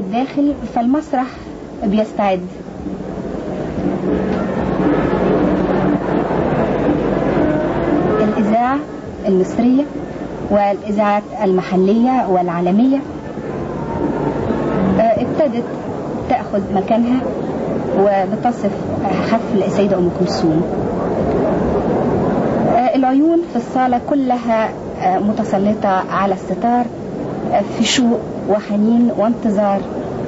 الداخل فالمسرح بيستعد الإذاعة المصرية والإذاعات المحلية والعالمية آه، ابتدت تأخذ مكانها وبتصف حفل السيدة أم كلثوم آه، العيون في الصالة كلها آه، متسلطة على الستار آه، في شوق وحنين وانتظار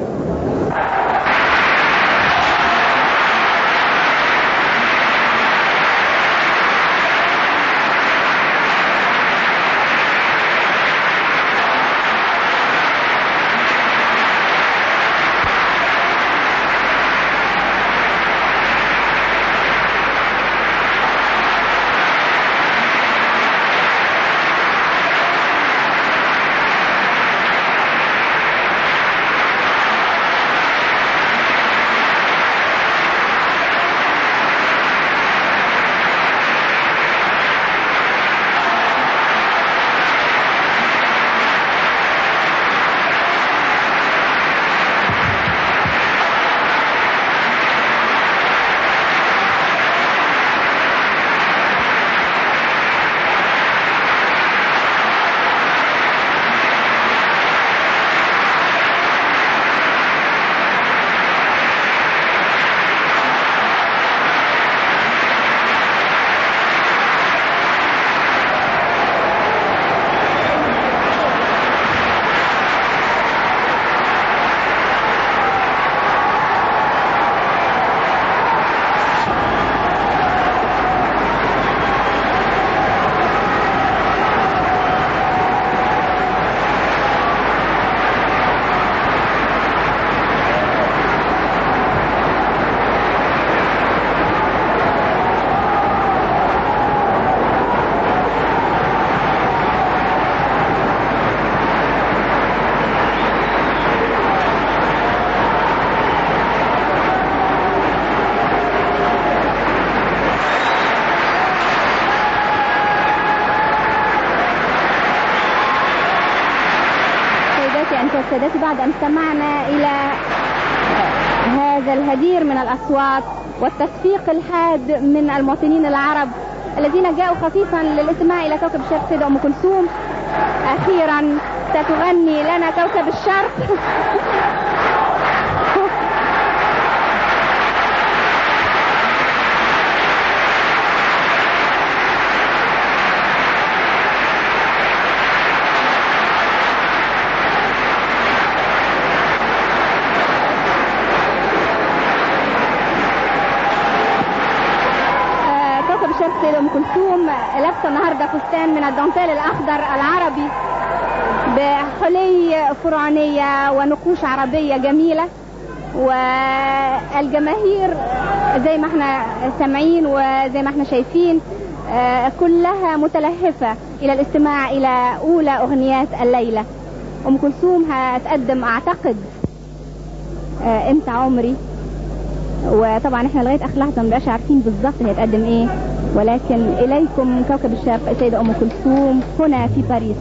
سيداتي أنت سادتي بعد أن استمعنا إلى هذا الهدير من الأصوات والتصفيق الحاد من المواطنين العرب الذين جاءوا خفيفا للاستماع إلى كوكب الشرق سيدة أم كلثوم أخيرا ستغني لنا كوكب الشرق آه، كوكب الشرق سيدة أم كلثوم لابسة النهاردة فستان من الدانتيل الأخضر العربي بحلي فرعونية ونقوش عربية جميلة والجماهير زي ما احنا سامعين وزي ما احنا شايفين آه، كلها متلهفة إلى الاستماع إلى أولى أغنيات الليلة أم كلثوم هتقدم أعتقد آه، أنت عمري وطبعا احنا لغايه اخر لحظه مبقاش عارفين بالظبط هي تقدم ايه ولكن اليكم كوكب الشرق السيده ام كلثوم هنا في باريس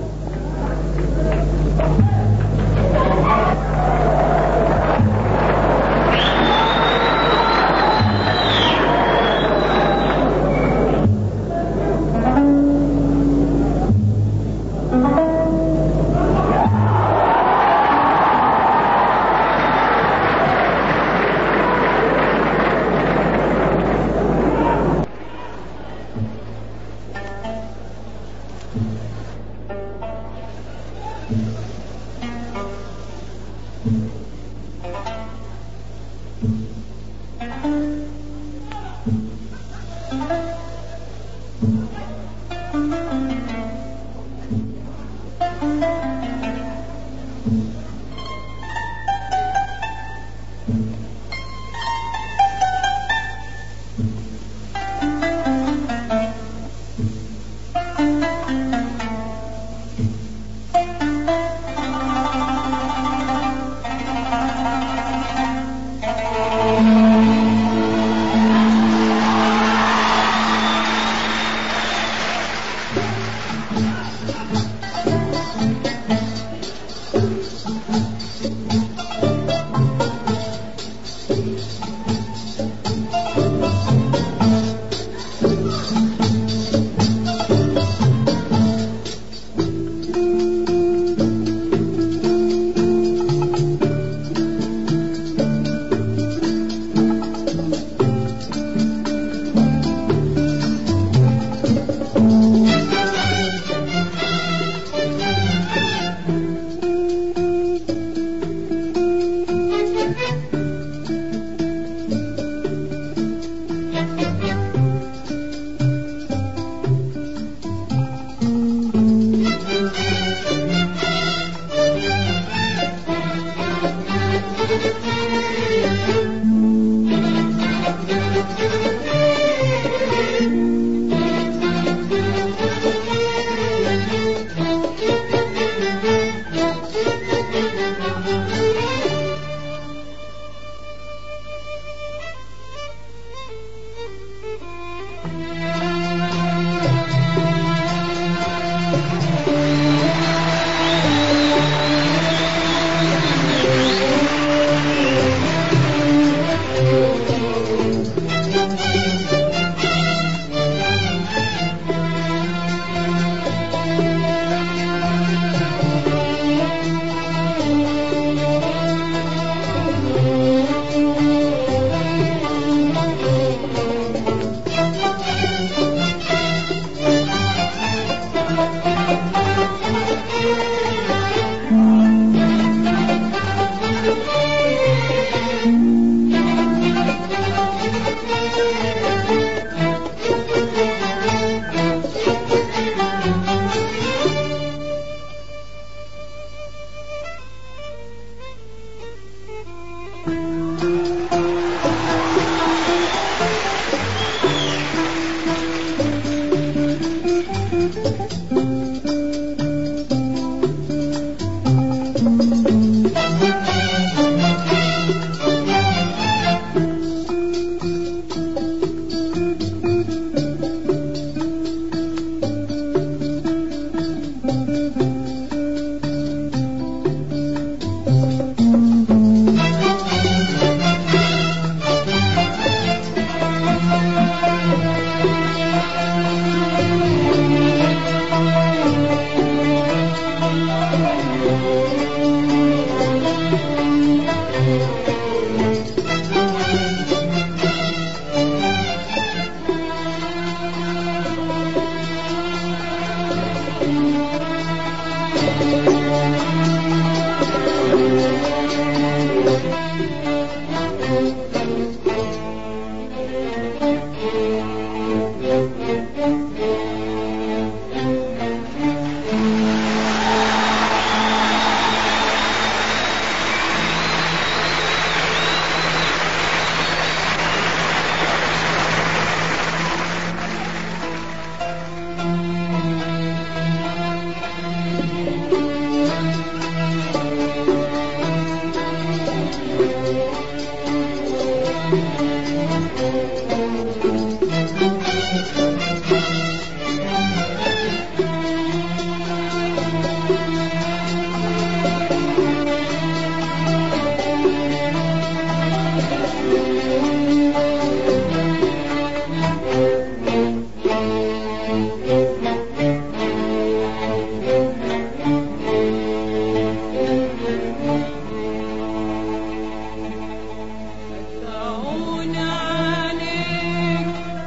تعون عليك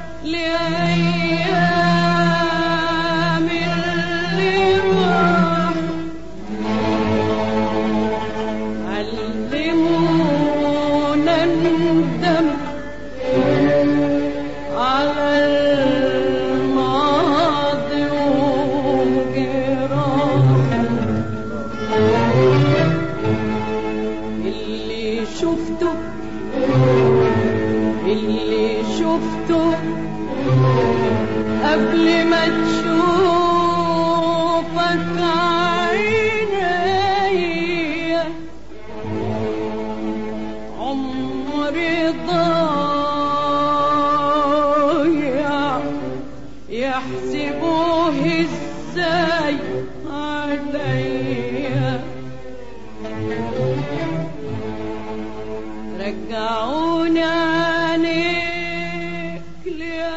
لأيام اللي راح علمونا ندم على الماضي وجراح اللي شفته اللي شفته قبل ما تشوفك عيني عمري ضايع يحسبوه ازاي عليا رجعوني عليك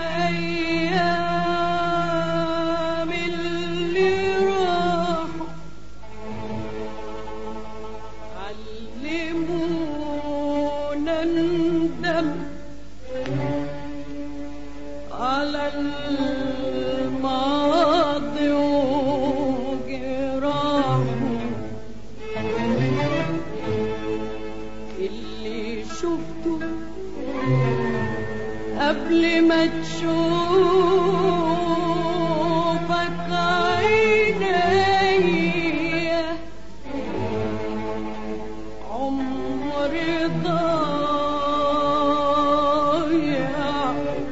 لأيام اللي راحوا علمونا ندم على الماضي وجراحه اللي شفته قبل ما تشوفك عيني عمري ضايع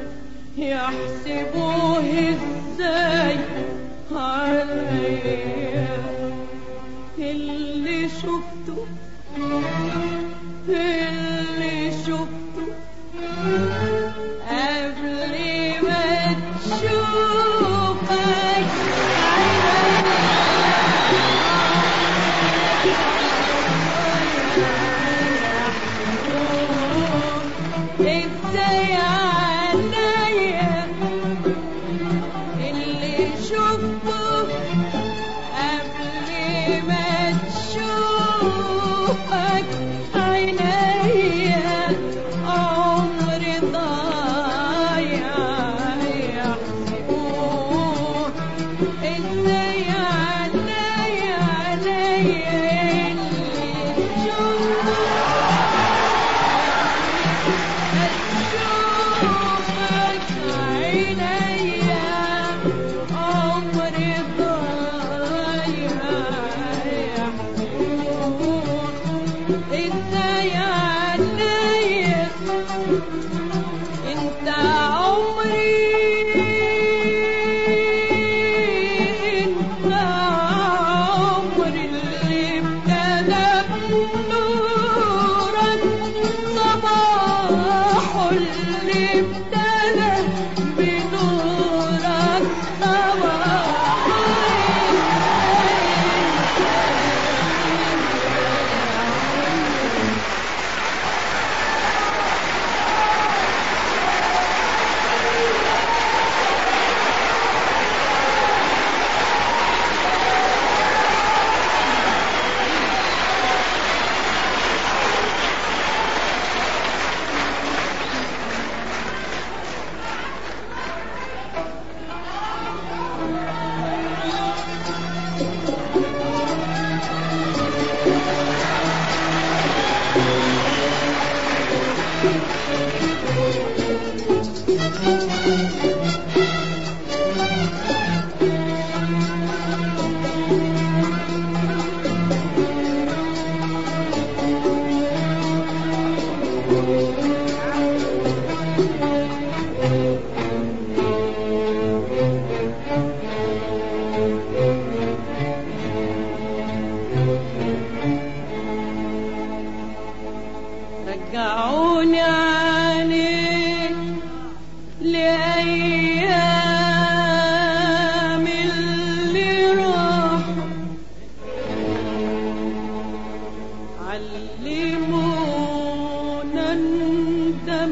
يحسبوه ازاي عليا اللي شفته اللي شفته قبل ما تشوفك ازاي عليا اللي شفته قبل ما تشوفك عينيا عمري ضايع يحسبوه ازاي عليا عليا اللي شفته أشوفك عينيا عمري ضايع يحسبوه ازاي عليا انت عمري انت عمري اللي ابتدى بنورك صباح اللي ابتدى بنورك صباح رجعوني عليك لأيام اللي راحوا علمونا ندم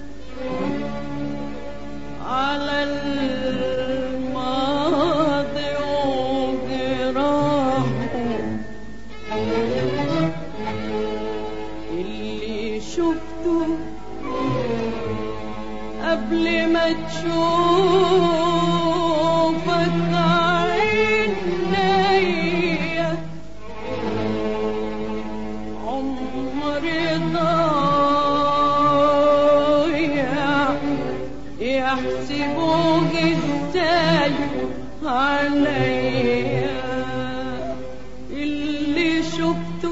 على الماضي وجراحه اللي شفته قبل ما تشوفك عينيا عمري ضايع يحسبوك ازاي عليا اللي شفته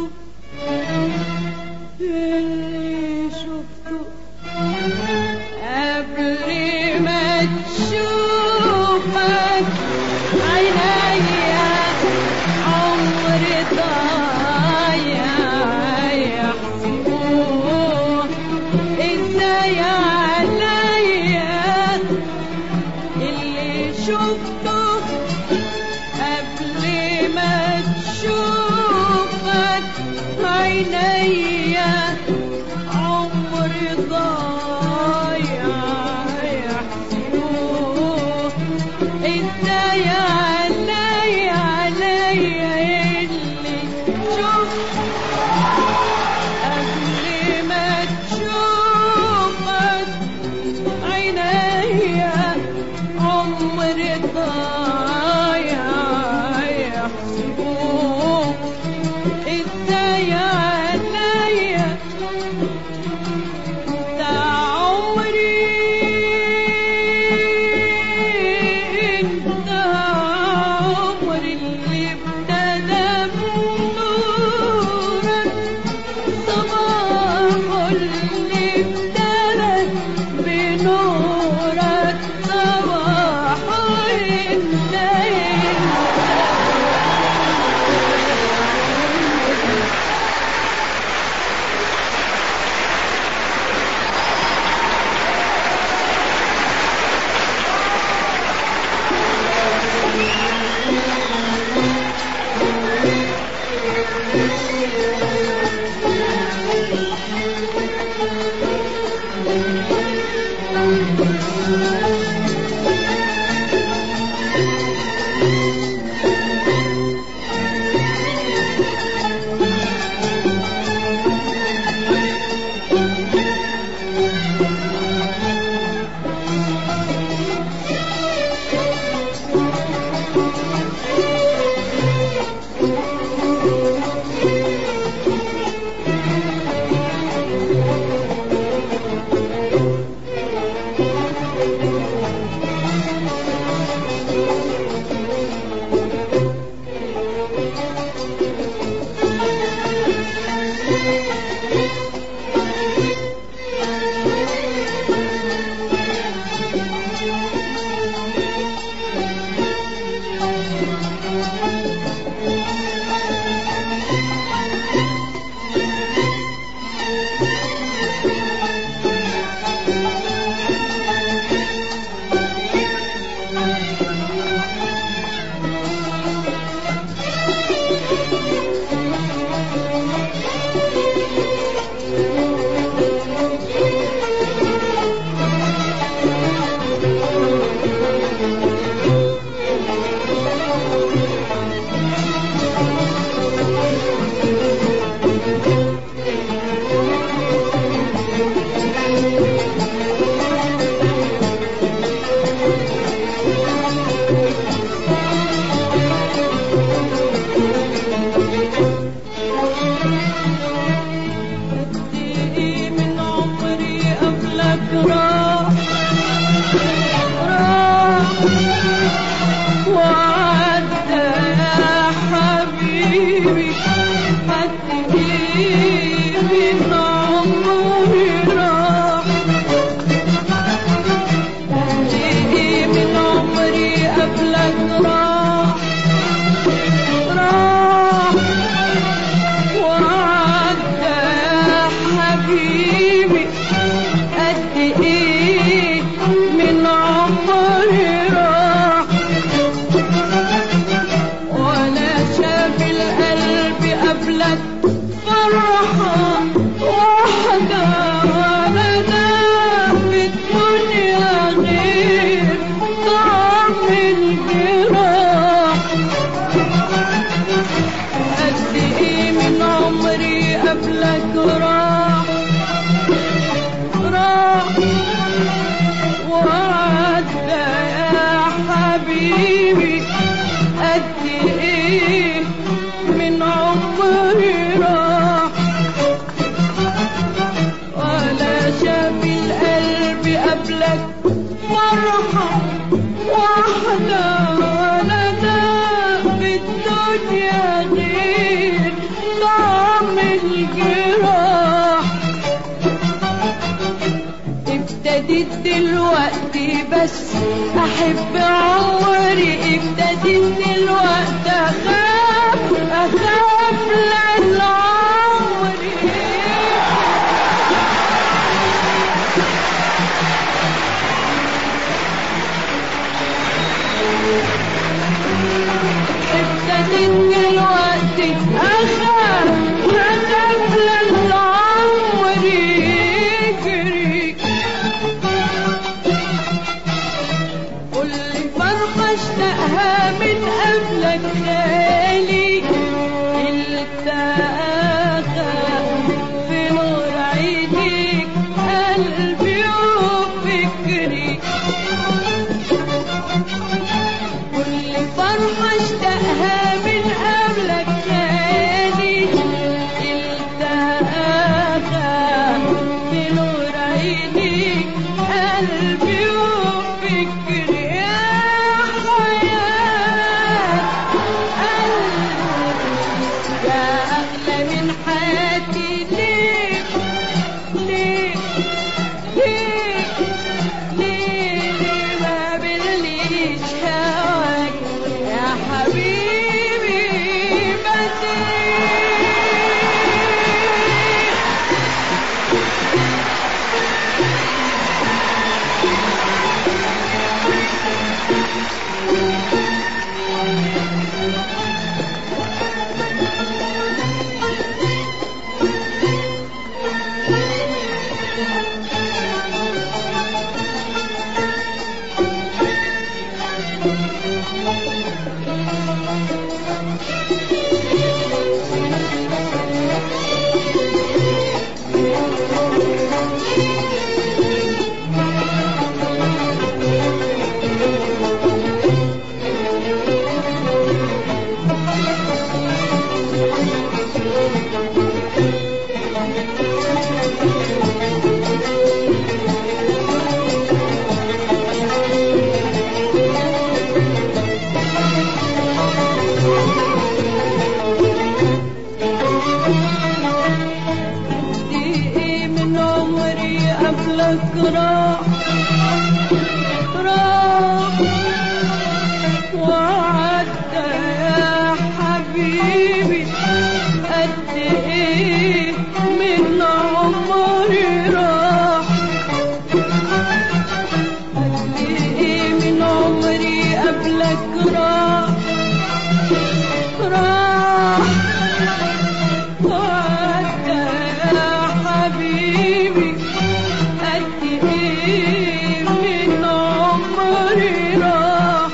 اللي شفته قبل ما تشوفك عينيا عمري ضايع يحسبوه ازاي عليا اللي شفته قبل ما تشوفك عينيا عمري ضايع يحسبوه ازاي عليا عليا اللي شفته قبل ما تشوفك عينيا عمري ضايع يحسبوه ازاي عليا ده عمري انت عمري اللي ابتدى بنورك صباح اللي ابتدى بنورك صباح انت قبلك فرحة واحدة ولا دام في الدنيا غير طعم الجراح قد ايه من عمري قبلك راح راح وعدى يا حبيبي قد ايه من عمري راح ولا شاف القلب قبلك فرحة واحدة ولا دام في الدنيا غير طعم الجراح ابتديت دلوقتي بس احب عمري ابتديت دلوقتي اخاف اخاف لان عمري ابتديت دلوقتي اخاف اخاف لان عمري يجري كل فرحة اشتقها من قبلك خالي التقى في نور عينيك قلبي وفكري كل فرحة اشتقها من قبلك خالي التقى في نور عينيك قلبي وفكري يا حياة قلبي يا أغلى من حياتي ليه ليه ليه ليه ليه ما بليش هواك يا حبيبي بدري ايه من عمري قبلك راح راح وعدى يا حبيبي قد ايه من عمري راح قد ايه من عمري قبلك راح راح وعدى يا حبيبي قد ايه من عمري راح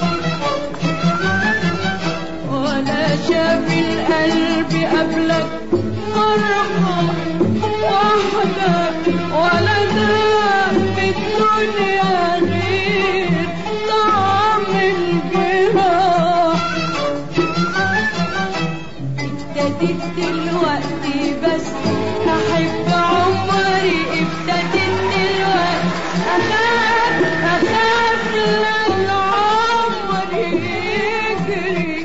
ولا شاف القلب قبلك فرحة واحدة ولا دام في الدنيا غير طعم الجراح ابتديت دلوقتي بس احب عمري ابتديت دلوقتي اخاف اخاف لان عمري يجري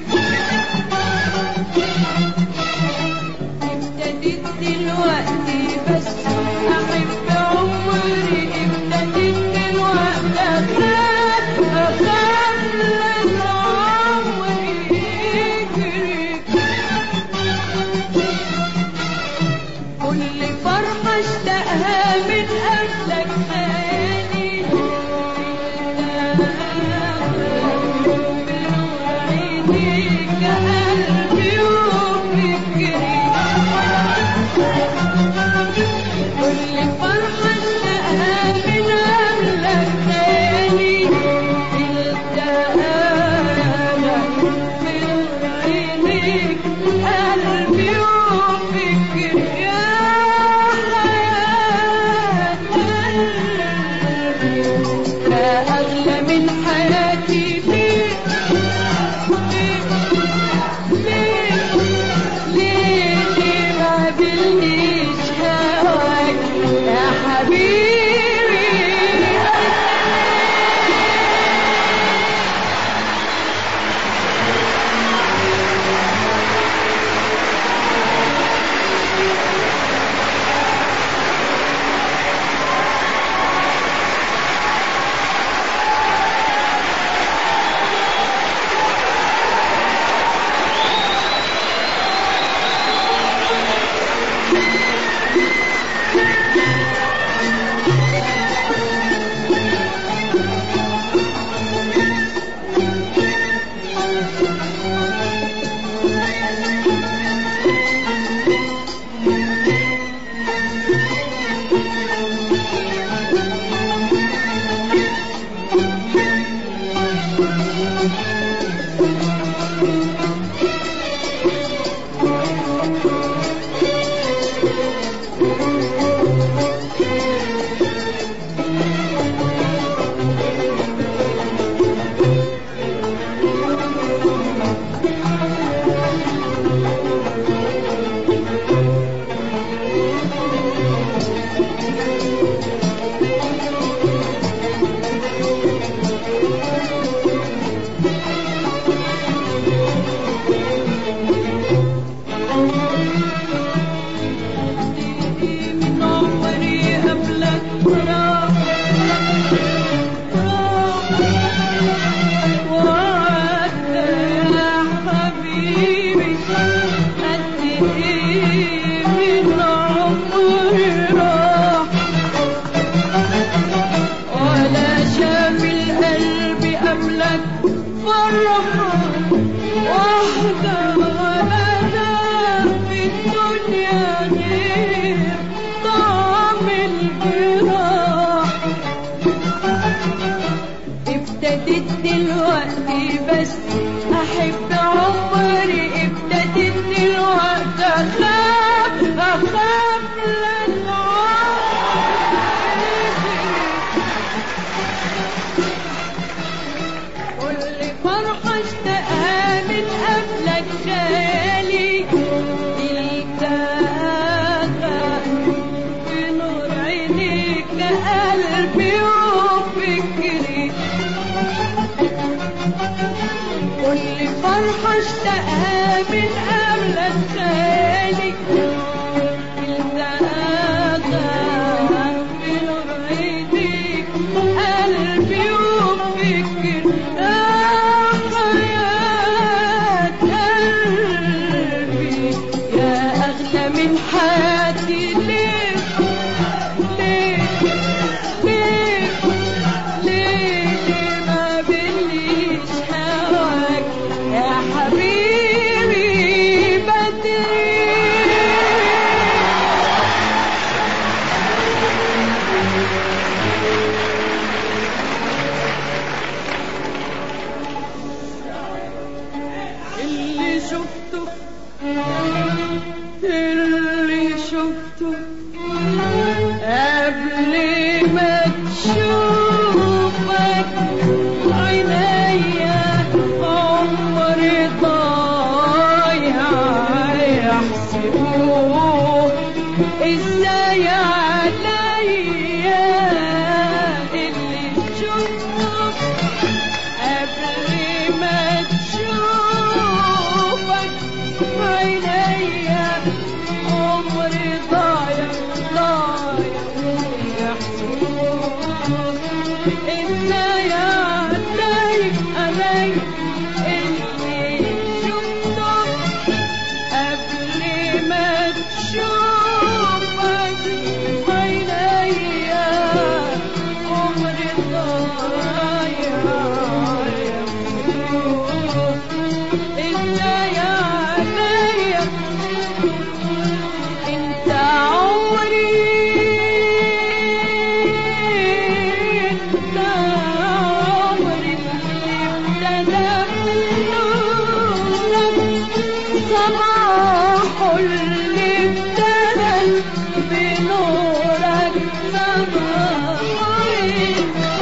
ابتديت دلوقتي بس احب عمري ابتديت دلوقتي اخاف اخاف لان عمري يجري كل فرحة اشتقها من قبلك خالي فرحة واحدة ولا في الدنيا غير طعم الجراح ابتدت دلوقتي بس احب عمري ابتدت دلوقتي اخاف اخاف للعمر كل فرحة اشتقها من قبلك خالي التقى بنور عينيك قلبي وفكري كل فرحة اشتقها من قبلك خالي التقى بنور عينيك قلبي وفكري يا حياة قلبي يا أغلى من حياتي ليه ليه ليه ليه ليه ما بليش هواك يا حبيبي بدري اللي شفته اللي شفته قبل ما تشوفك عينيا عمري ضايع يحسبوه ازاي عليا اللي شفته قبل ما تشوفك عينيا عمري ضايع ضايع يحسبوك ازاي علي علي اللي شفته قبل ما تشوفك عينيا عمري ضايع يحسبوك ازاي عليا انت عمري انت عمري اللي ابتدى بنورك صباح اللي ابتدى بنورك صباح انت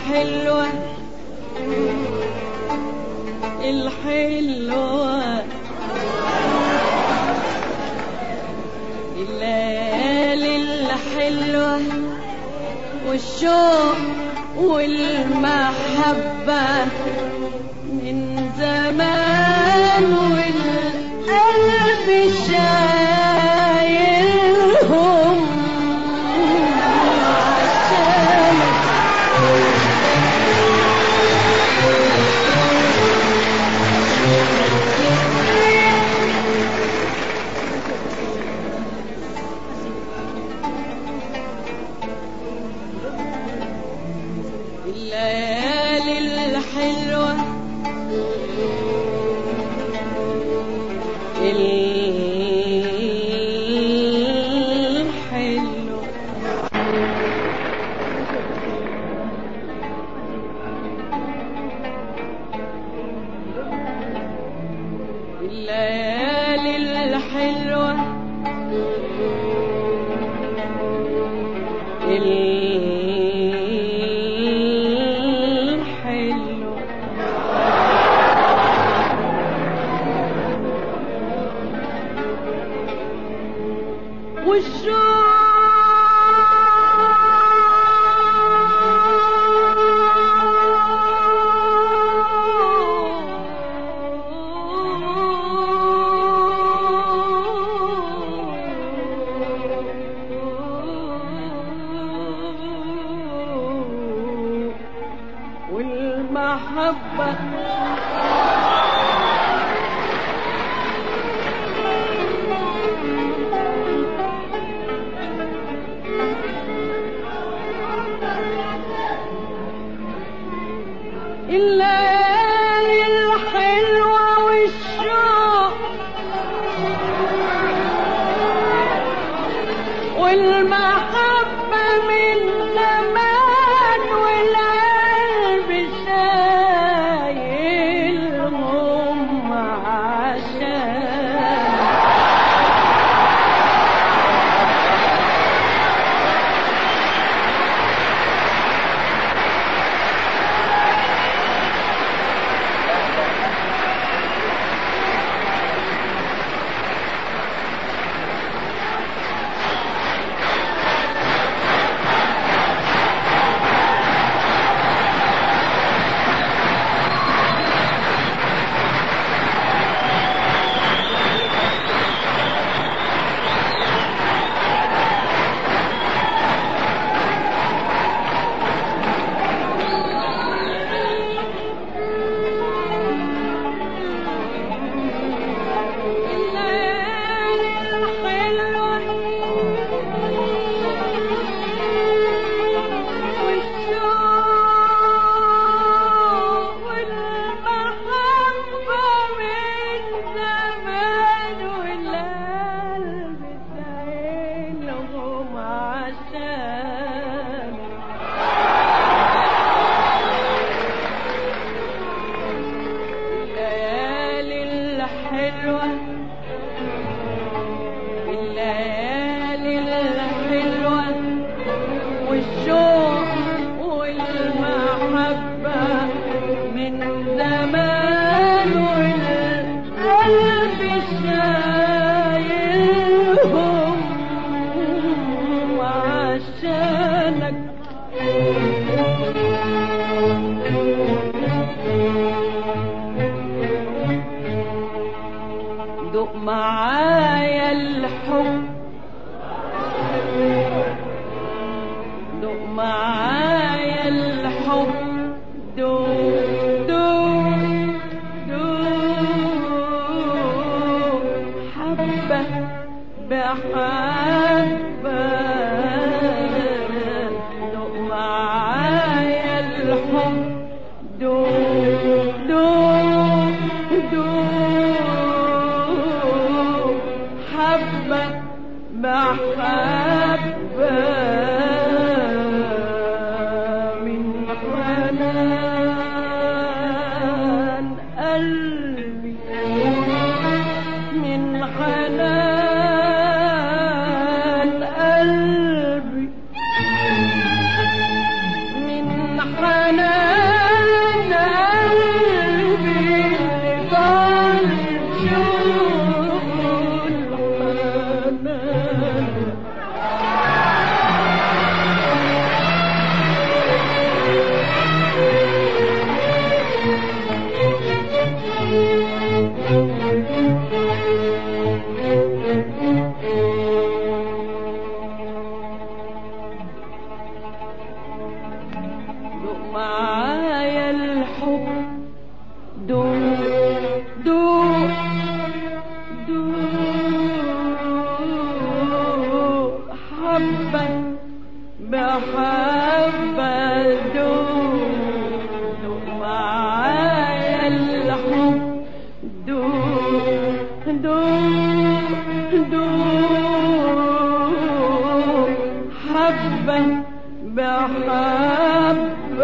الحلوة الحلوة الليالي الحلوة والشوق والمحبة من زمان والقلب شايلهم عشانك الليالي الحلوة الحلوة الليالي الحلوة الحلوة والمحبة الليالي الحلوة والشوق والمحبة من زمان والقلب شايلهم عشان الليالي الحلوة والشوق والمحبة من زمان والقلب سايلهم عشان الليالي الحلوة الليالي الحلوة والشوق والمحبة من زمان والقلب شايلهم عشان معايا الحب دوق دوق دوق حبة بحبة دوق دوق معايا الحب دوق دوق دوق حبة بحبة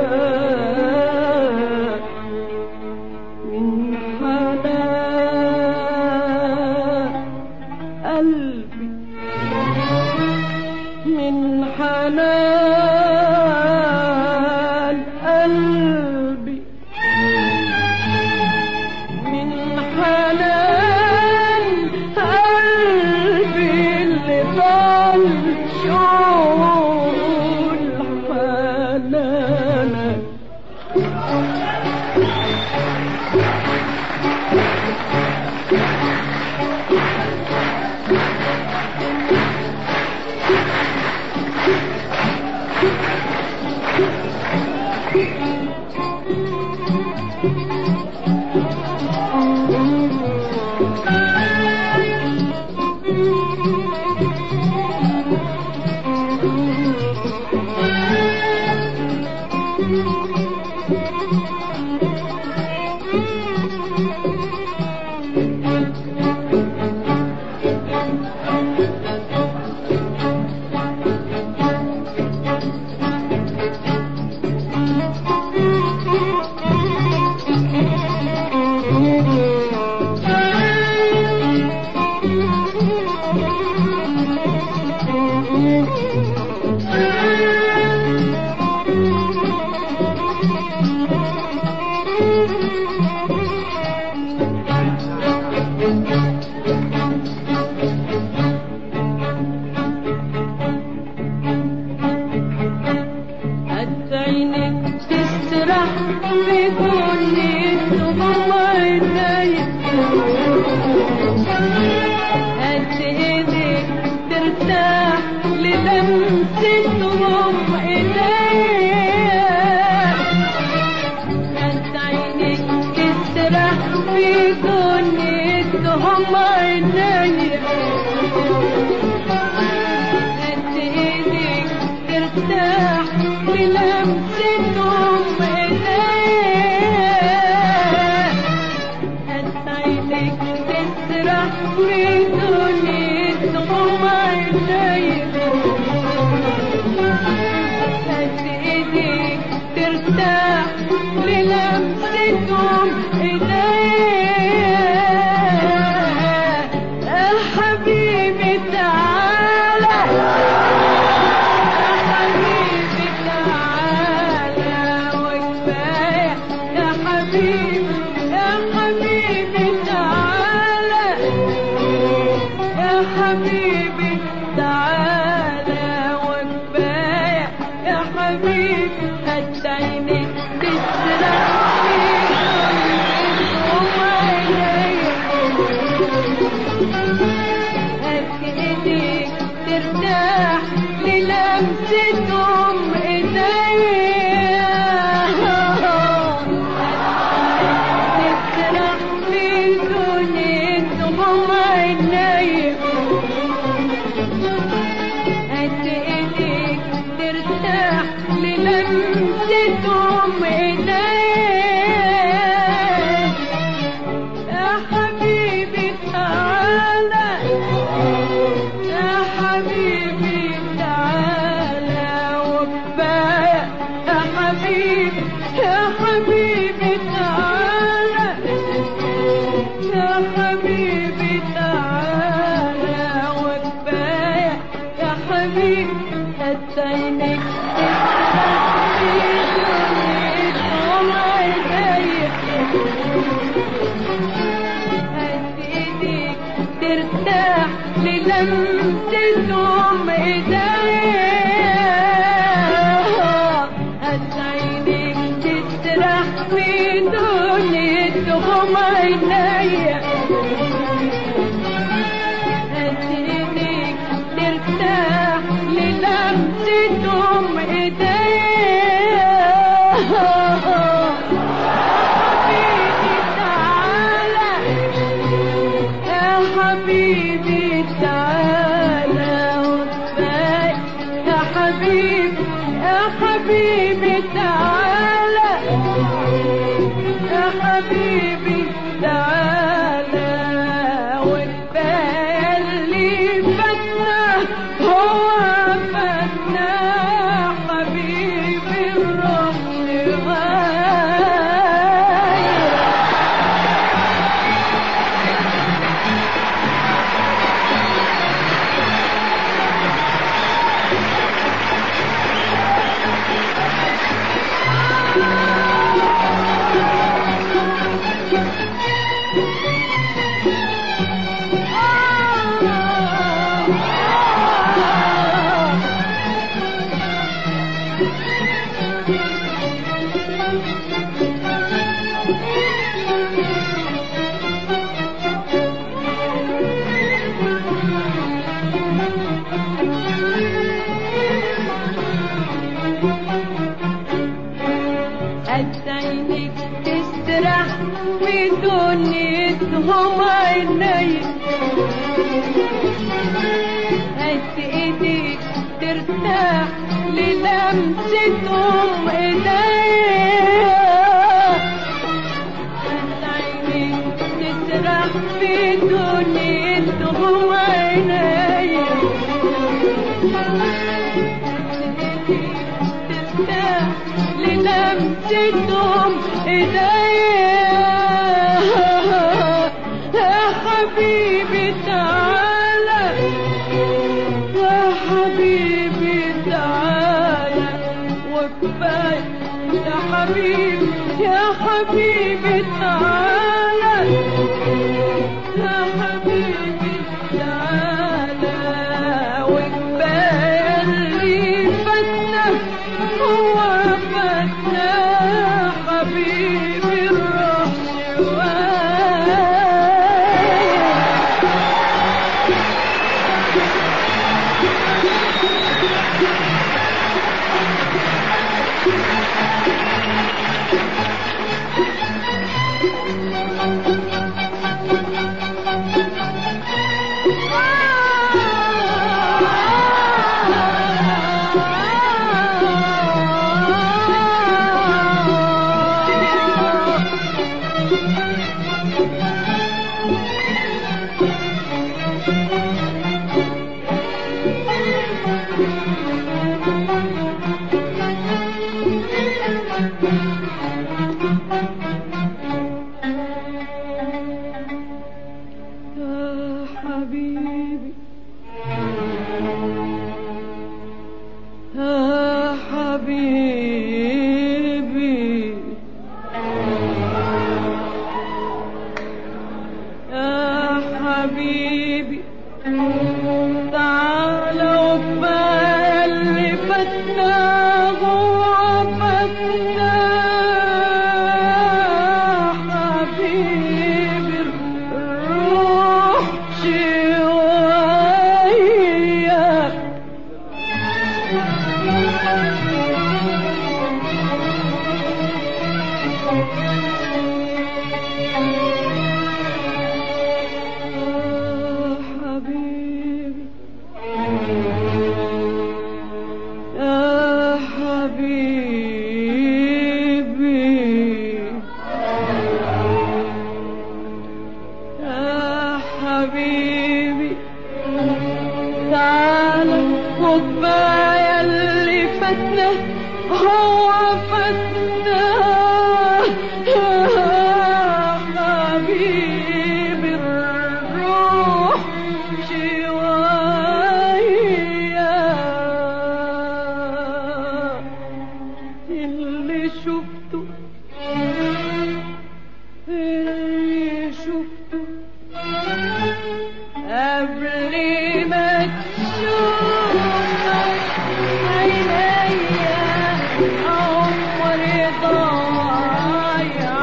من حنان قلبي من حنان قلبي من حنان قلبي اللي ضل شعور حنانك عينك تسرح بكل الضم عينيك قد ايدك ترتاح للمستهم ايديك قد عينك تسرح بكل الضم عينيك قد ايدك ترتاح بلمستهم ايديك قد عينك تسرح بدنيتهم عينيك قد ايدك ترتاح للمستهم ايديك يا حبيبي تعالى حبيبي تعالى وكفاية يا حبيبي يا حبيبي تعالى يا حبيبي تعالى وكفاية يا حبيبي هتعيني تسرح في وما هات ايديك ترتاح للمستهم ايديك تسرح في دنيتهم عينيك هات ايديك ترتاح للمستهم ايديك يا حبيبي تعالى يا حبيبي تعالى وكفاية يا حبيبي يا حبيبي تعالى يا حبيبي تعالى وكفاية يا حبيبي هتعينك هات ايديك ترتاح للمستهم ايديك هات عينيك تسرح في دنيتهم عينيك هات ايديك ترتاح للمستهم ايديك حبيبي يا حبيبي تعالى يا حبيبي تعالى والبال اللي فتنا هو فتنا حبيبي الروح غاير عينيك تسرح في دنيتهم عيني هات ايديك ترتاح للمستهم ايديا هات عينيك تسرح في دنيتهم عيني ترتاح للمستهم ايديا يا حبيبي تعالى يا حبيبي تعالى وكفاية يا حبيبي يا حبيبي تعالى يا حبيبي تعالى وكفاية اللي فاتنا هو فاتنا حبيبي الروح شوية يا حبيبي يا حبيبي يا حبيبي تعالى وكفاية اللي فاتنا وعفتنا حبيبي الروح شوية يا حبيبي يا حبيبي يا حبيبي تعالى وكفاية اللي فاتنا هو فاتنا يا حبيبي الروح شوية اللي شفته اللي شفته قبل ما تشوفك عينيا عمري ضايع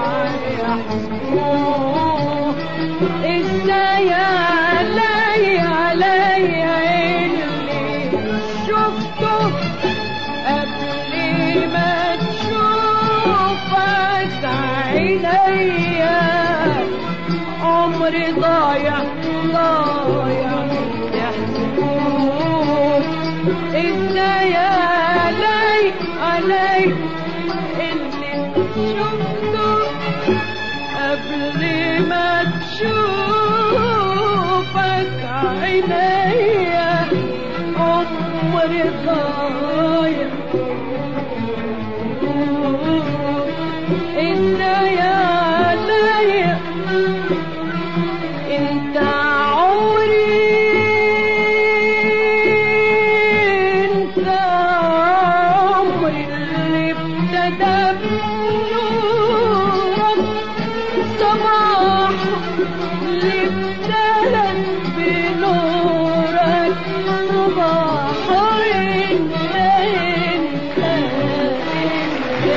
يحسبوه ازاي علي علي اللي شفته قبل ما تشوفك عينيا عمري ضايع ضايع يحسبوه ازاي علي علي اللي شفته قبل ما تشوفك عينيا عمري ضايع ازاي علي انت عمري انت عمري اللي ابتدى بنورك صباح اللي ابتدى بنورك صباح انت انت انت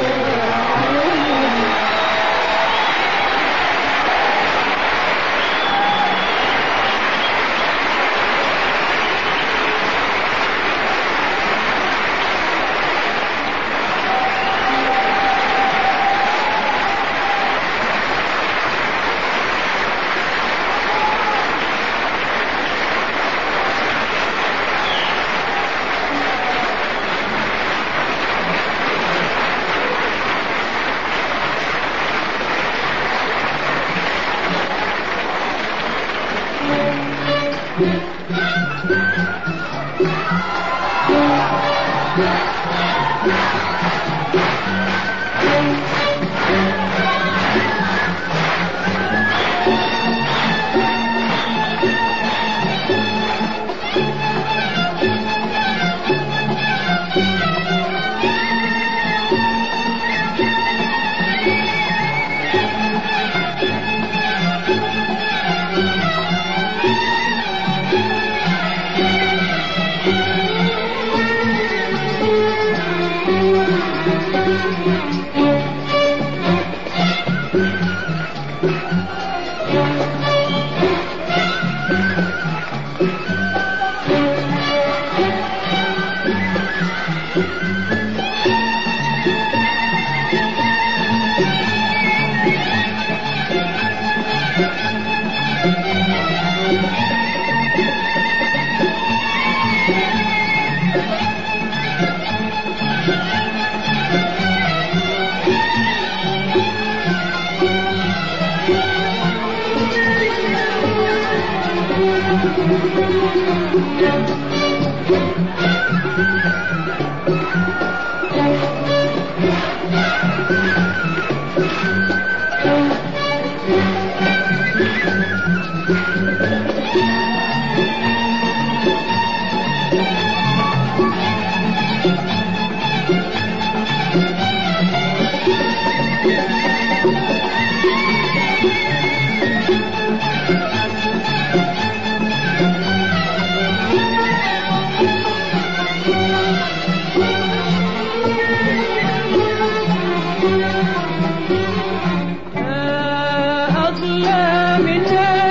أغلى من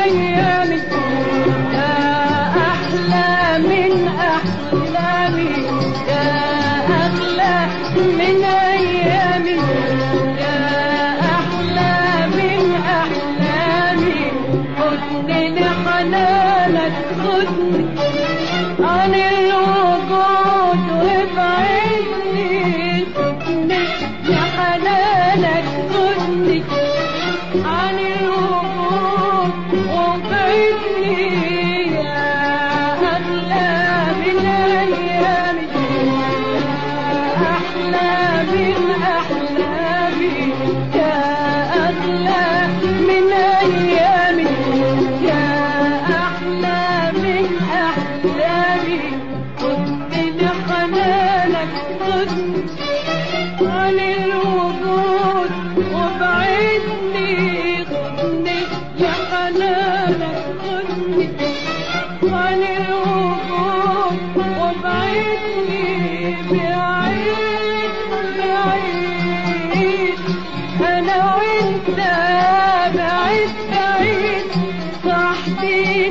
أيامي يا أحلى من أحلامي يا أغلى من أيامي يا أحلى من أحلامي خدني لحنانك خدني عن الوجود وابعدني خدني لحنانك خدني عن الوجود وبعدني يا أغلى من أيامي يا أحلى من أحلامي يا أغلى من أيامي يا أحلى من أحلامي خدني لحنانك خدني عن الوجود وابعدني خدني لحنانك خدني عن الوجود وابعدني بعيد بعيد انا وانت بعيد بعيد صاحبين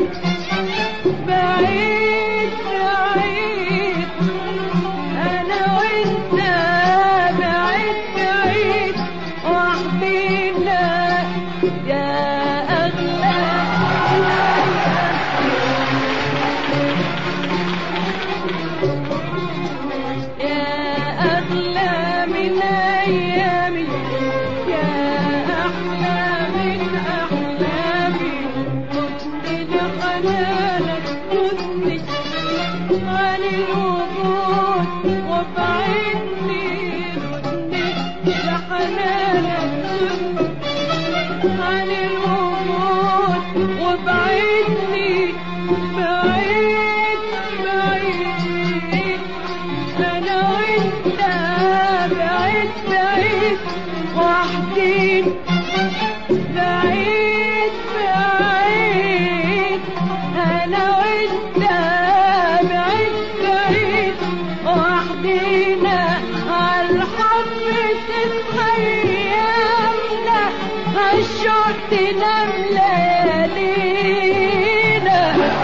بعيد بعيد انا وانت بعيد بعيد وحدينا يا اغلى الوجود وبعدني خدني لحنانك عن الوجود وبعدني بعيد بعيد انا وانت بعيد بعيد وحدين بعيد بعيد انا وانت بعيد بعيد وحدينا عالحب تتخيمنا عالشوق تنام ليالينا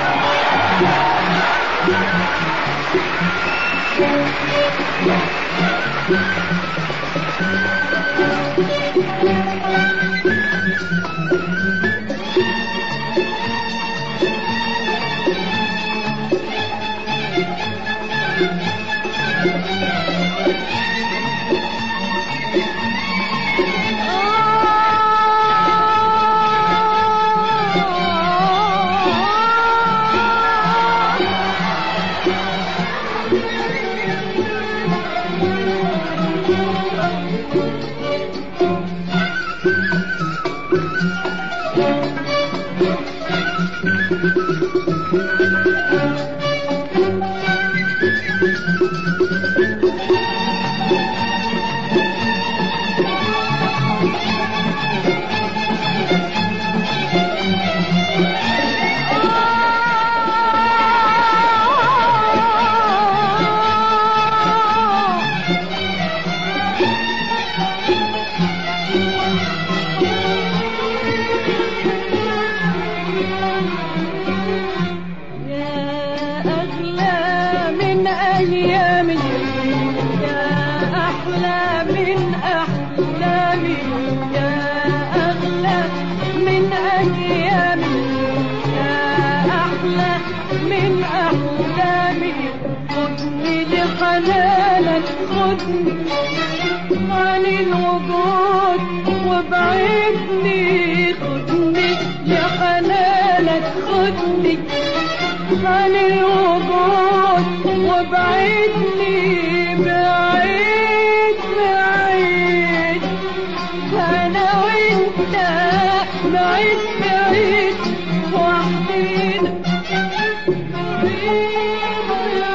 يا أغلى من أيامي يا أحلى من أحلامي يا أغلى من أيامي يا أحلى من أحلامي خدني لحنانك خدني عن الوجود وابعدني خدني لحنانك خدني عن الوجود وابعدني بعيد بعيد انا وانت بعيد بعيد وحدينا بعيد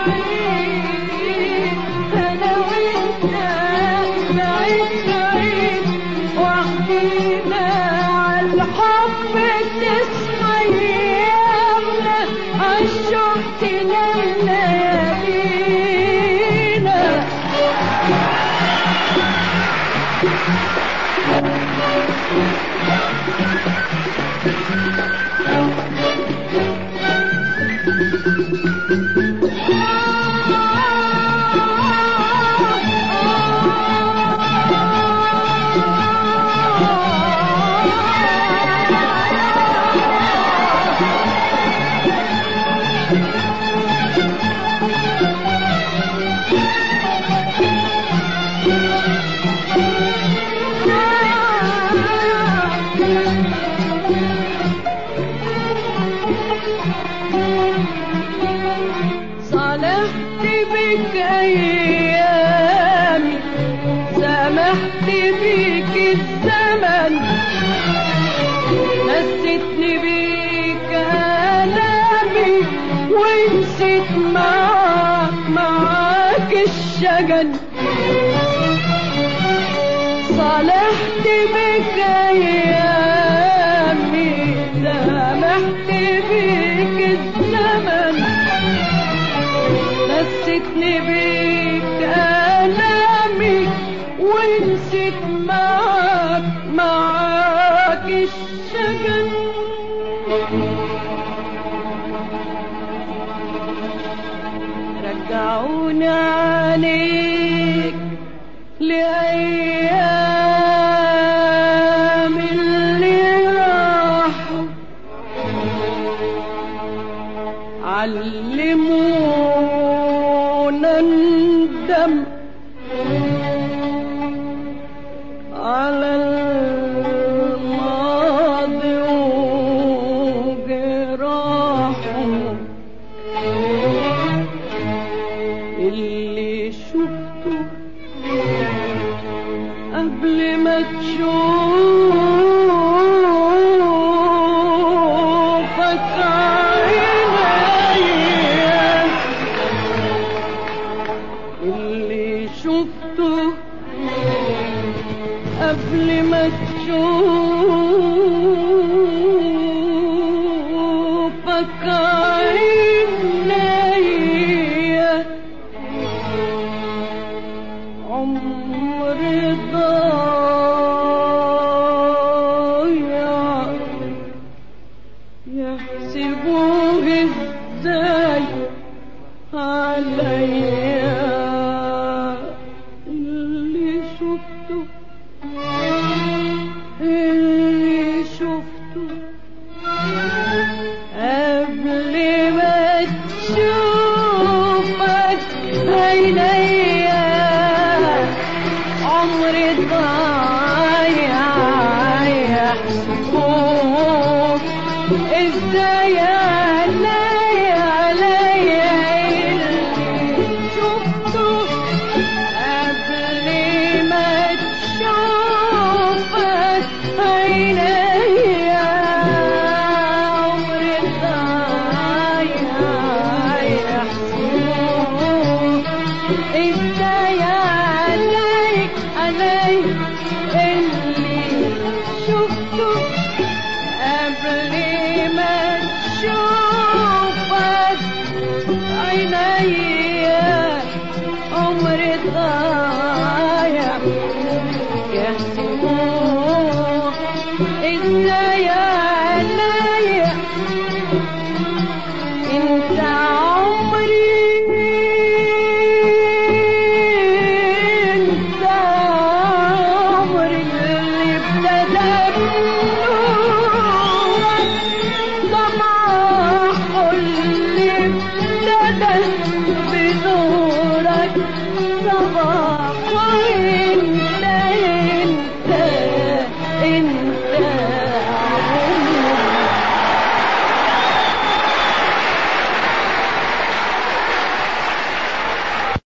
بعيد انا وانت بعيد بعيد وحدينا عالحب تسميامنا عالشوق تنام ليالينا صالحت بك ايامي سامحت بك الزمن نسيتني بك الامي ونسيت معاك معاك الشجن صالحت بك ايامي سامحت بك الزمن نسيتني بيك آلامي ونسيت معاك معاك الشجن رجعوني عليك لأيام اللي راحوا علمونا ندم على الماضي وجراحه اللي شفته قبل ما تشوفك عينيا اللي شفته قبل ما تشوفك عينيا عمر ضايع يحسبوه ازاي عليا اللي شفته اللي شفته قبل ما تشوفك عينيا عمري ضايع يحسبوك ازاي عليا عليا اللي شفته قبل ما تشوفك عينيا عمري ضايع يحسبوك ازاي